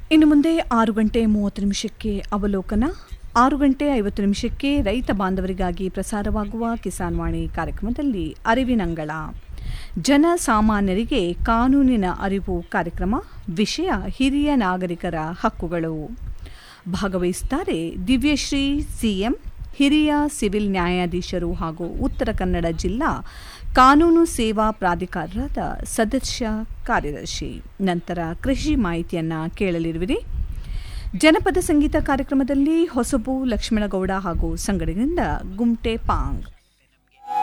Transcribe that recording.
ಇನ್ನು ಮುಂದೆ ಆರು ಗಂಟೆ ಮೂವತ್ತು ನಿಮಿಷಕ್ಕೆ ಅವಲೋಕನ ಆರು ಗಂಟೆ ಐವತ್ತು ನಿಮಿಷಕ್ಕೆ ರೈತ ಬಾಂಧವರಿಗಾಗಿ ಪ್ರಸಾರವಾಗುವ ಕಿಸಾನ್ ವಾಣಿ ಕಾರ್ಯಕ್ರಮದಲ್ಲಿ ಅರಿವಿನಂಗಳ ಜನಸಾಮಾನ್ಯರಿಗೆ ಕಾನೂನಿನ ಅರಿವು ಕಾರ್ಯಕ್ರಮ ವಿಷಯ ಹಿರಿಯ ನಾಗರಿಕರ ಹಕ್ಕುಗಳು ಭಾಗವಹಿಸುತ್ತಾರೆ ದಿವ್ಯಶ್ರೀ ಸಿಎಂ ಹಿರಿಯ ಸಿವಿಲ್ ನ್ಯಾಯಾಧೀಶರು ಹಾಗೂ ಉತ್ತರ ಕನ್ನಡ ಜಿಲ್ಲಾ ಕಾನೂನು ಸೇವಾ ಪ್ರಾಧಿಕಾರದ ಸದಸ್ಯ ಕಾರ್ಯದರ್ಶಿ ನಂತರ ಕೃಷಿ ಮಾಹಿತಿಯನ್ನು ಕೇಳಲಿರುವಿರಿ ಜನಪದ ಸಂಗೀತ ಕಾರ್ಯಕ್ರಮದಲ್ಲಿ ಹೊಸಬು ಲಕ್ಷ್ಮಣಗೌಡ ಹಾಗೂ ಸಂಗಡಿಗರಿಂದ ಗುಮ್ಟೆ ಪಾಂಗ್